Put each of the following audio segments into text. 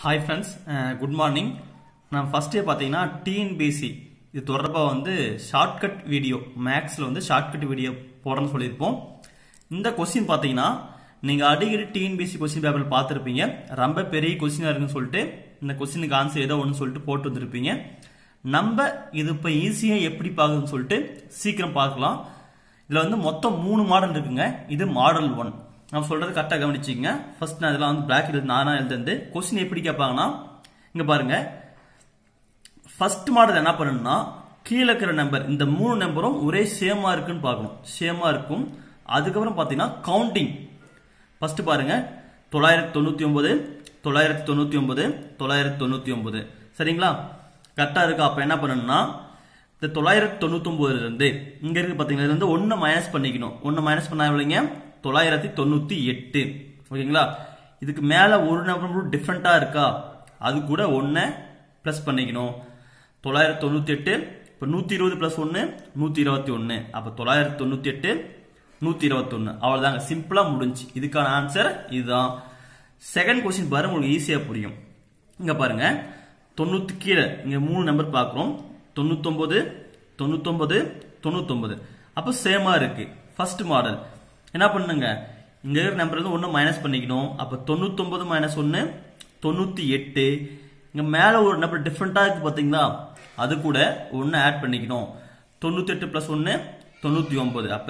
hi friends good morning நான் ஃபர்ஸ்டே பார்த்தீங்கன்னா டிஎன்பிசி இது தொடர்பாக வந்து ஷார்ட்கட் வீடியோ மேக்ஸில் வந்து ஷார்ட்கட் வீடியோ போடணும்னு சொல்லியிருப்போம் இந்த கொஸ்டின் பார்த்தீங்கன்னா நீங்கள் அடிக்கடி டிஎன்பிசி கொஸ்டின் பேப்பர் பார்த்துருப்பீங்க ரொம்ப பெரிய கொஸ்டினாக இருக்குன்னு சொல்லிட்டு இந்த கொஸ்டினுக்கு ஆன்சர் ஏதோ ஒன்று சொல்லிட்டு போட்டு வந்திருப்பீங்க நம்ம இது இப்போ ஈஸியாக எப்படி பார்க்குதுன்னு சொல்லிட்டு சீக்கிரம் பார்க்கலாம் இதில் வந்து மொத்தம் மூணு மாடல் இருக்குங்க இது மாடல் ஒன் நான் சொல்றது கரெக்டாக கவனிச்சிங்க ஃபர்ஸ்ட் நான் இதெல்லாம் வந்து பிளாக் எழுது நானா எழுதுந்து கொஸ்டின் எப்படி கேட்பாங்கன்னா இங்க பாருங்க ஃபர்ஸ்ட் மாடல் என்ன பண்ணணும்னா கீழே இருக்கிற நம்பர் இந்த மூணு நம்பரும் ஒரே சேமா இருக்குன்னு பார்க்கணும் சேமா இருக்கும் அதுக்கப்புறம் பார்த்தீங்கன்னா கவுண்டிங் ஃபர்ஸ்ட் பாருங்க தொள்ளாயிரத்தி தொண்ணூத்தி ஒன்பது தொள்ளாயிரத்தி தொண்ணூத்தி ஒன்பது தொள்ளாயிரத்தி தொண்ணூத்தி ஒன்பது சரிங்களா கரெக்டா இருக்கா அப்ப என்ன பண்ணணும்னா இந்த தொள்ளாயிரத்தி தொண்ணூத்தி ஒன்பதுல இருந்து இங்க இருக்கு பாத்தீங்களா இதுல இருந்து ஒன்னு மைனஸ் பண்ணிக்கணும் ஒன்னு மைனஸ் பண்ணா எவ்வளவுங்க தொள்ளாயிரத்தி தொண்ணூத்தி எட்டு ஓகேங்களா இதுக்கு மேல ஒரு நம்பர் டிஃப்ரெண்டா இருக்கா அது கூட ஒன்ன பிளஸ் பண்ணிக்கணும் தொள்ளாயிரத்தி தொண்ணூத்தி எட்டு இப்போ நூத்தி இருபது பிளஸ் ஒன்னு நூத்தி இருபத்தி ஒன்னு அப்ப தொள்ளாயிரத்தி தொண்ணூத்தி எட்டு நூத்தி இருபத்தி ஒன்னு அவ்வளவுதாங்க சிம்பிளா முடிஞ்சு இதுக்கான ஆன்சர் இதுதான் செகண்ட் கொஸ்டின் பாருங்க உங்களுக்கு ஈஸியா புரியும் இங்க பாருங்க தொண்ணூத்தி கீழே இங்க மூணு நம்பர் பாக்குறோம் தொண்ணூத்தொன்பது தொண்ணூத்தொன்பது தொண்ணூத்தொன்பது அப்போ சேமா இருக்கு ஃபர்ஸ்ட் மாடல் என்ன பண்ணுங்க இங்க இருக்கிற நம்பர் வந்து ஒன்னு மைனஸ் பண்ணிக்கணும் அப்ப தொண்ணூத்தொன்பது மைனஸ் ஒன்னு தொண்ணூத்தி எட்டு இங்க மேல ஒரு நம்பர் டிஃப்ரெண்டா இருக்கு பாத்தீங்களா அது கூட ஒன்னு ஆட் பண்ணிக்கணும் தொண்ணூத்தி எட்டு பிளஸ் ஒன்னு தொண்ணூத்தி ஒன்பது அப்ப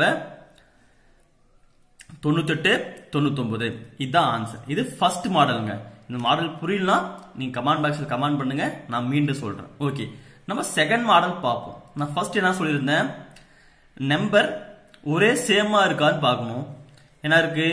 தொண்ணூத்தெட்டு தொண்ணூத்தொன்பது இதுதான் ஆன்சர் இது ஃபர்ஸ்ட் மாடலுங்க இந்த மாடல் புரியலனா நீங்க கமெண்ட் பாக்ஸ்ல கமெண்ட் பண்ணுங்க நான் மீண்டும் சொல்றேன் ஓகே நம்ம செகண்ட் மாடல் பார்ப்போம் நான் ஃபர்ஸ்ட் என்ன சொல்லியிருந்தேன் நம்பர் ஒரே சேமா இருக்கான்னு பார்க்கணும் என்ன இருக்கு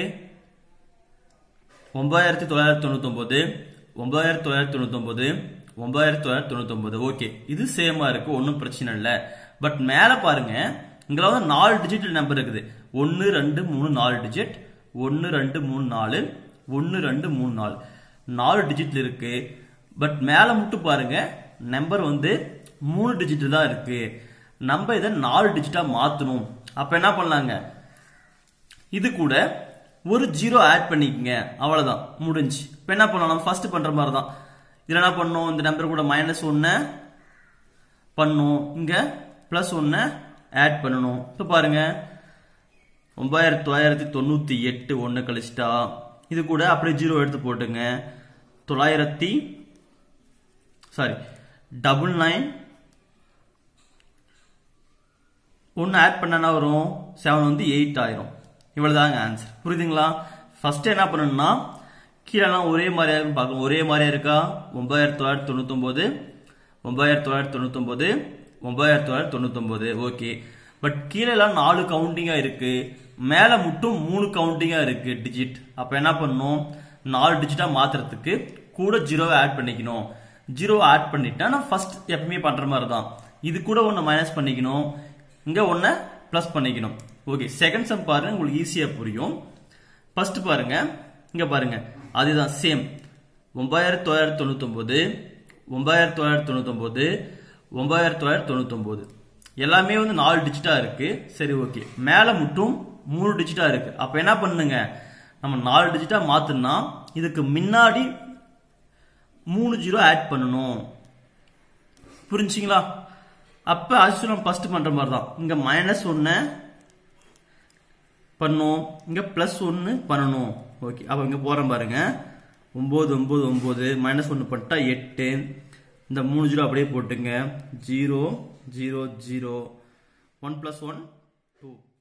ஒன்பதாயிரத்தி தொள்ளாயிரத்தி தொண்ணூத்தி ஒன்பது ஒன்பதாயிரத்தி தொள்ளாயிரத்தி தொண்ணூத்தி ஒன்பது ஒன்பதாயிரத்தி தொள்ளாயிரத்தி தொண்ணூத்தி ஒன்பது ஓகே இது சேமா இருக்கு ஒன்றும் பிரச்சனை இல்லை பட் மேல பாருங்க இங்க வந்து நாலு டிஜிட் நம்பர் இருக்குது ஒன்னு ரெண்டு மூணு நாலு டிஜிட் ஒன்னு ரெண்டு மூணு நாலு ஒன்னு ரெண்டு மூணு நாலு நாலு டிஜிட்ல இருக்கு பட் மேல மட்டும் பாருங்க நம்பர் வந்து மூணு டிஜிட் தான் இருக்கு நம்ம இதை நாலு டிஜிட்டா மாத்தணும் அப்ப என்ன பண்ணலாங்க இது கூட ஒரு ஜீரோ ஆட் பண்ணிக்கங்க அவ்வளவுதான் முடிஞ்சு இப்ப என்ன பண்ணலாம் ஃபர்ஸ்ட் பண்ற மாதிரி தான் இதுல என்ன பண்ணும் இந்த நம்பர் கூட மைனஸ் ஒன்னு பண்ணும் இங்க பிளஸ் ஒன்னு ஆட் பண்ணணும் இப்ப பாருங்க ஒன்பதாயிரத்தி தொள்ளாயிரத்தி தொண்ணூத்தி எட்டு ஒன்னு கழிச்சிட்டா இது கூட அப்படியே ஜீரோ எடுத்து போட்டுங்க தொள்ளாயிரத்தி சாரி டபுள் நைன் ஒன்னு ஆட் பண்ணனா வரும் செவன் வந்து எயிட் ஆயிரும் இவ்வளவுதாங்க ஆன்சர் புரியுதுங்களா ஃபர்ஸ்ட் என்ன பண்ணணும்னா கீழெல்லாம் ஒரே மாதிரியா இருக்குன்னு பார்க்கணும் ஒரே மாதிரியா இருக்கா ஒன்பதாயிரத்தி தொள்ளாயிரத்தி தொண்ணூத்தி ஒன்பது ஒன்பதாயிரத்தி தொள்ளாயிரத்தி தொண்ணூத்தி ஒன்பது ஒன்பதாயிரத்தி தொள்ளாயிரத்தி தொண்ணூத்தி ஒன்பது ஓகே பட் கீழே எல்லாம் நாலு கவுண்டிங்கா இருக்கு மேல மட்டும் மூணு கவுண்டிங்கா இருக்கு டிஜிட் அப்ப என்ன பண்ணணும் நாலு டிஜிட்டா மாத்துறதுக்கு கூட ஜீரோவை ஆட் பண்ணிக்கணும் ஜீரோ ஆட் பண்ணிட்டா நான் ஃபர்ஸ்ட் எப்பவுமே பண்ற மாதிரி தான் இது கூட ஒன்னு மைனஸ் பண்ணிக்கணும் இங்க ஒன்னு பிளஸ் பண்ணிக்கணும் ஓகே செகண்ட் சம் பாருங்க உங்களுக்கு ஈஸியா புரியும் ஃபர்ஸ்ட் பாருங்க இங்க பாருங்க அதுதான் சேம் ஒன்பதாயிரத்தி தொள்ளாயிரத்தி தொண்ணூத்தி ஒன்பது ஒன்பதாயிரத்தி தொள்ளாயிரத்தி தொண்ணூத்தி ஒன்பது ஒன்பதாயிரத்தி தொள்ளாயிரத்தி தொண்ணூத்தி ஒன்பது எல்லாமே வந்து நாலு டிஜிட்டா இருக்கு சரி ஓகே மேல மட்டும் மூணு டிஜிட்டா இருக்கு அப்ப என்ன பண்ணுங்க நம்ம நாலு டிஜிட்டா மாத்தணும்னா இதுக்கு முன்னாடி மூணு ஜீரோ ஆட் பண்ணணும் புரிஞ்சுங்களா அப்ப ஆக்சுவலி நம்ம ஃபர்ஸ்ட் பண்ற மாதிரி தான் இங்க மைனஸ் ஒன்னு பண்ணும் இங்க பிளஸ் ஒன்னு பண்ணணும் ஓகே அப்ப இங்க போறோம் பாருங்க ஒன்பது ஒன்பது ஒன்பது மைனஸ் ஒன்னு பண்ணிட்டா எட்டு இந்த மூணு ஜீரோ அப்படியே போட்டுங்க zero zero zero one plus one two